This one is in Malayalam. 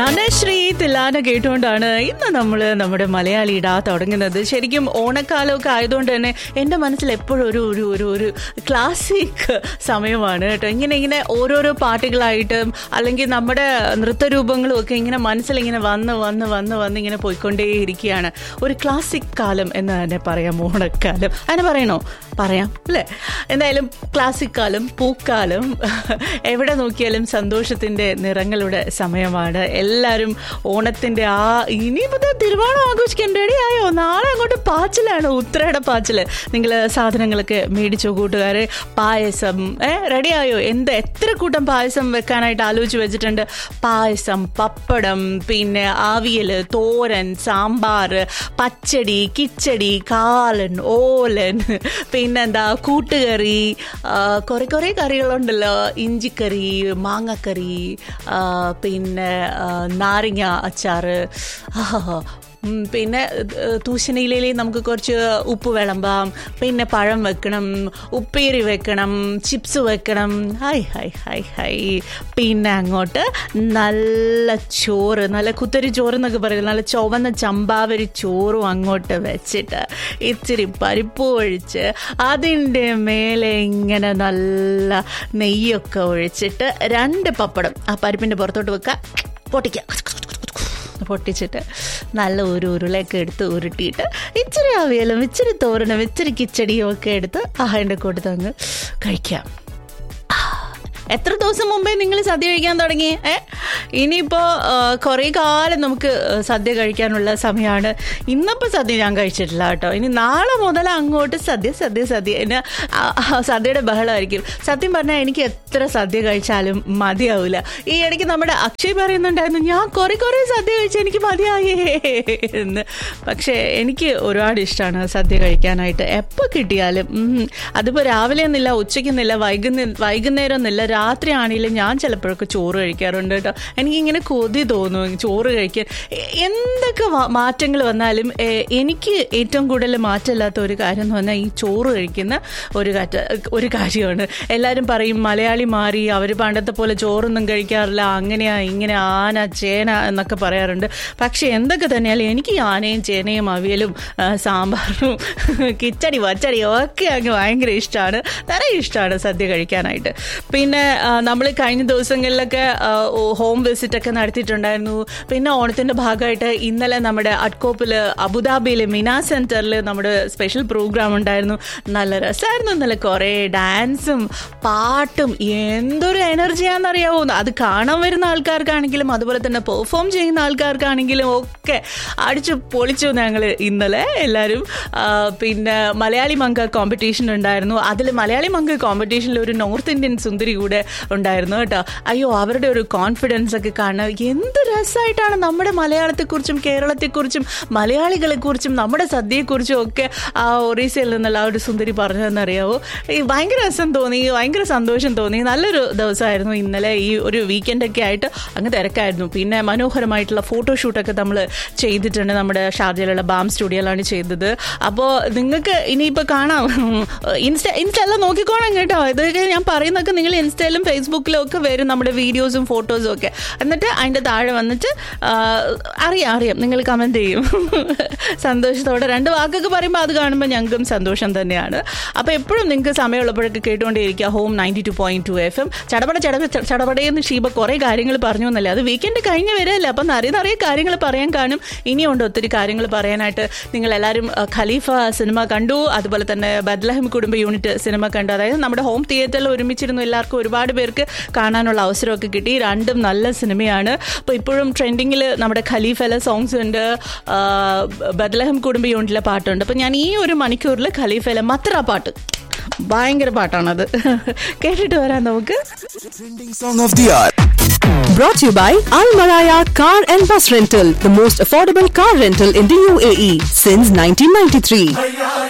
ധനശ്രീ തില്ലാന കേട്ടുകൊണ്ടാണ് ഇന്ന് നമ്മൾ നമ്മുടെ മലയാളി ഇടാ തുടങ്ങുന്നത് ശരിക്കും ഓണക്കാലമൊക്കെ ആയതുകൊണ്ട് തന്നെ എൻ്റെ മനസ്സിൽ എപ്പോഴും ഒരു ഒരു ഒരു ഒരു ക്ലാസിക് സമയമാണ് കേട്ടോ ഇങ്ങനെ ഇങ്ങനെ ഓരോരോ പാട്ടുകളായിട്ടും അല്ലെങ്കിൽ നമ്മുടെ നൃത്തരൂപങ്ങളും ഒക്കെ ഇങ്ങനെ മനസ്സിലിങ്ങനെ വന്ന് വന്ന് വന്ന് വന്ന് ഇങ്ങനെ പോയിക്കൊണ്ടേയിരിക്കുകയാണ് ഒരു ക്ലാസിക് കാലം എന്ന് തന്നെ പറയാം ഓണക്കാലം അതിനെ പറയണോ പറയാം അല്ലേ എന്തായാലും ക്ലാസിക് കാലം പൂക്കാലം എവിടെ നോക്കിയാലും സന്തോഷത്തിൻ്റെ നിറങ്ങളുടെ സമയമാണ് എല്ലാവരും ഓണത്തിൻ്റെ ആ ഇനിയിപ്പോൾ തിരുവോണം ആഘോഷിക്കാൻ റെഡിയായോ നാളെ അങ്ങോട്ട് പാച്ചിലാണ് ഉത്രയുടെ പാച്ചില് നിങ്ങൾ സാധനങ്ങളൊക്കെ മേടിച്ചോ കൂട്ടുകാരെ പായസം ഏ റെഡിയായോ എന്ത് എത്ര കൂട്ടം പായസം വെക്കാനായിട്ട് ആലോചിച്ച് വെച്ചിട്ടുണ്ട് പായസം പപ്പടം പിന്നെ ആവിയൽ തോരൻ സാമ്പാർ പച്ചടി കിച്ചടി കാലൻ ഓലൻ പിന്നെന്താ കൂട്ടുകറി ആ, കുറെ കുറെ കറികളുണ്ടല്ലോ ഇഞ്ചിക്കറി മാങ്ങക്കറി ആ, പിന്നെ ആ, നാരങ്ങ അച്ചാറ് ആഹാ. ഉം, പിന്നെ ഏഹ്, തൂശനിലയിൽ നമുക്ക് കുറച്ച് ഉപ്പ് വിളമ്പാം പിന്നെ പഴം വെക്കണം ഉപ്പേരി വെക്കണം ചിപ്സ് വെക്കണം ഹൈ ഹൈ ഹൈ ഹൈ പിന്നെ അങ്ങോട്ട് നല്ല ചോറ് നല്ല കുത്തരി ചോറ് എന്നൊക്കെ പറയുന്നത് നല്ല ചുവന്ന ചമ്പാവരി ചോറും അങ്ങോട്ട് വെച്ചിട്ട് ഇച്ചിരി പരിപ്പ് ഒഴിച്ച് അതിൻ്റെ മേലെ ഇങ്ങനെ നല്ല നെയ്യൊക്കെ ഒഴിച്ചിട്ട് രണ്ട് പപ്പടം ആ പരിപ്പിൻ്റെ പുറത്തോട്ട് വെക്കുക പൊട്ടിക്കുക പൊട്ടിച്ചിട്ട് നല്ല ഒരു ഉരുളയൊക്കെ എടുത്ത് ഉരുട്ടിയിട്ട് ഇച്ചിരി അവിയലും ഇച്ചിരി തോരനും ഇച്ചിരി കിച്ചടിയും ഒക്കെ എടുത്ത് ആ അതിൻ്റെ കൂട്ടത്ത് അങ്ങ് കഴിക്കാം എത്ര ദിവസം മുമ്പേ നിങ്ങൾ സദ്യ കഴിക്കാൻ തുടങ്ങി ഏ ഇനിയിപ്പോൾ കുറേ കാലം നമുക്ക് ആ, സദ്യ കഴിക്കാനുള്ള സമയമാണ് ഇന്നിപ്പോൾ സദ്യ ഞാൻ കഴിച്ചിട്ടില്ല കേട്ടോ ഇനി നാളെ മുതൽ അങ്ങോട്ട് സദ്യ സദ്യ സദ്യ എന്നെ ആ, ആ, സദ്യയുടെ ബഹളമായിരിക്കും സത്യം പറഞ്ഞാൽ എനിക്ക് എത്ര സദ്യ കഴിച്ചാലും മതിയാവില്ല ഈ ഇടയ്ക്ക് നമ്മുടെ അക്ഷയ് പറയുന്നുണ്ടായിരുന്നു ഞാൻ കുറേ കുറേ സദ്യ കഴിച്ച് എനിക്ക് മതിയായേ എന്ന് പക്ഷേ എനിക്ക് ഒരുപാട് ഇഷ്ടമാണ് സദ്യ കഴിക്കാനായിട്ട് എപ്പോൾ കിട്ടിയാലും ഉം. അതിപ്പോൾ രാവിലെ എന്നില്ല ഉച്ചയ്ക്കെന്നില്ല വൈകുന്നേ വൈകുന്നേരം എന്നില്ല രാത്രി ആണെങ്കിലും ഞാൻ ചിലപ്പോഴൊക്കെ ചോറ് കഴിക്കാറുണ്ട് കേട്ടോ എനിക്കിങ്ങനെ കൊതി തോന്നും ചോറ് കഴിക്കാൻ എ- എന്തൊക്കെ മാ- മാറ്റങ്ങൾ വന്നാലും എ, എനിക്ക് ഏറ്റവും കൂടുതൽ മാറ്റമില്ലാത്ത ഒരു കാര്യം എന്ന് പറഞ്ഞാൽ ഈ ചോറ് കഴിക്കുന്ന ഒരു കാറ്റ ഒരു കാര്യമാണ് എല്ലാവരും പറയും മലയാളി മാറി അവർ പണ്ടത്തെ പോലെ ചോറൊന്നും കഴിക്കാറില്ല അങ്ങനെയാ ഇങ്ങനെ ആന ചേന എന്നൊക്കെ പറയാറുണ്ട് പക്ഷെ എന്തൊക്കെ തന്നെയാലും എനിക്ക് ഈ ആനയും ചേനയും അവിയലും ആ, സാമ്പാറും കിച്ചടി വച്ചടി ഒക്കെ അങ്ങ് ഭയങ്കര ഇഷ്ടമാണ് നിറയെ ഇഷ്ടമാണ് സദ്യ കഴിക്കാനായിട്ട് പിന്നെ നമ്മൾ കഴിഞ്ഞ ദിവസങ്ങളിലൊക്കെ ആ, ഓ, ഹോം വിസിറ്റ് ഒക്കെ നടത്തിയിട്ടുണ്ടായിരുന്നു പിന്നെ ഓണത്തിന്റെ ഭാഗമായിട്ട് ഇന്നലെ നമ്മുടെ അഡ്കോപ്പിൽ അബുദാബിയിലെ മിന സെന്ററിൽ നമ്മുടെ സ്പെഷ്യൽ പ്രോഗ്രാം ഉണ്ടായിരുന്നു നല്ല രസമായിരുന്നു ഇന്നലെ കുറേ ഡാൻസും പാട്ടും എന്തൊരു എനർജിയാണെന്നറിയാവോ അത് കാണാൻ വരുന്ന ആൾക്കാർക്കാണെങ്കിലും അതുപോലെ തന്നെ പെർഫോം ചെയ്യുന്ന ആൾക്കാർക്കാണെങ്കിലും ഒക്കെ അടിച്ചു പൊളിച്ചു ഞങ്ങൾ ഇന്നലെ എല്ലാവരും ആ, പിന്നെ മലയാളി മങ്ക കോമ്പറ്റീഷൻ ഉണ്ടായിരുന്നു അതിൽ മലയാളി മങ്ക കോമ്പറ്റീഷനിൽ ഒരു നോർത്ത് ഇന്ത്യൻ സുന്ദരി കൂടെ ഉണ്ടായിരുന്നു കേട്ടോ അയ്യോ അവരുടെ ഒരു കോൺഫിഡൻസ് ഒക്കെ കാണാൻ എന്ത് രസമായിട്ടാണ് നമ്മുടെ മലയാളത്തെക്കുറിച്ചും കേരളത്തെക്കുറിച്ചും മലയാളികളെക്കുറിച്ചും നമ്മുടെ സദ്യയെക്കുറിച്ചും ഒക്കെ ആ ഒറീസയിൽ നിന്നുള്ള ആ ഒരു സുന്ദരി പറഞ്ഞതെന്നറിയാവോ ഈ ഭയങ്കര രസം തോന്നി ഭയങ്കര സന്തോഷം തോന്നി നല്ലൊരു ദിവസമായിരുന്നു ഇന്നലെ ഈ ഒരു വീക്കെൻഡൊക്കെ ആയിട്ട് അങ്ങ് തിരക്കായിരുന്നു പിന്നെ മനോഹരമായിട്ടുള്ള ഫോട്ടോഷൂട്ടൊക്കെ നമ്മൾ ചെയ്തിട്ടുണ്ട് നമ്മുടെ ഷാർജയിലുള്ള ബാം സ്റ്റുഡിയോയിലാണ് ചെയ്തത് അപ്പോൾ നിങ്ങൾക്ക് ഇനിയിപ്പോൾ കാണാം ഇൻസ്റ്റ ഇൻസ്റ്റ എല്ലാം നോക്കിക്കോണം കേട്ടോ ഇതൊക്കെ ഞാൻ പറയുന്നതൊക്കെ നിങ്ങൾ ഇൻസ്റ്റയിലും ഫേസ്ബുക്കിലും ഒക്കെ വരും നമ്മുടെ വീഡിയോസും ഫോട്ടോസും ഒക്കെ എന്നിട്ട് അതിൻ്റെ താഴെ വന്നിട്ട് ആ, അറിയാം അറിയാം നിങ്ങൾ കമൻറ്റ് ചെയ്യും സന്തോഷത്തോടെ രണ്ട് വാക്കൊക്കെ പറയുമ്പോൾ അത് കാണുമ്പോൾ ഞങ്ങൾക്കും സന്തോഷം തന്നെയാണ് അപ്പോൾ എപ്പോഴും നിങ്ങൾക്ക് സമയമുള്ളപ്പോഴൊക്കെ കേട്ടുകൊണ്ടേയിരിക്കുക home ninety two point two F M ചടപട ചടപ ചടപടയെന്ന് ഷീബ കുറേ കാര്യങ്ങൾ പറഞ്ഞു എന്നല്ലേ അത് വീക്കെൻഡ് കഴിഞ്ഞ് വരല്ലേ അപ്പം നിറയെ നിറയെ കാര്യങ്ങൾ പറയാൻ കാണും ഇനിയുണ്ട് ഒത്തിരി കാര്യങ്ങൾ പറയാനായിട്ട് നിങ്ങൾ എല്ലാവരും അഹ്, ഖലീഫ സിനിമ കണ്ടു അതുപോലെ തന്നെ ബദ്ലഹം കുടുംബ യൂണിറ്റ് സിനിമ കണ്ടു അതായത് നമ്മുടെ ഹോം തിയേറ്ററിൽ ഒരുമിച്ചിരുന്നു എല്ലാവർക്കും ഒരുപാട് പേർക്ക് കാണാനുള്ള അവസരമൊക്കെ കിട്ടി രണ്ടും നല്ല സിനിമയാണ് അപ്പോൾ ഇപ്പോഴും ട്രെൻഡിങ്ങിൽ നമ്മുടെ ഖലീഫയിലെ സോങ്സ് ഉണ്ട് ആ, ബദ്ലഹം കുടുംബ യൂണിറ്റിലെ പാട്ടുണ്ട് അപ്പോൾ ഞാൻ ഈ ഒരു മണിക്കൂറിൽ ഖലീഫയിലെ മത്ര പാട്ട് ഭയങ്കര പാട്ടാണത് കേട്ടിട്ട് വരാം നമുക്ക് Trending song of the hour. Brought to you by Al Maraya Car and Bus Rental, the most affordable car rental in the UAE since 1993.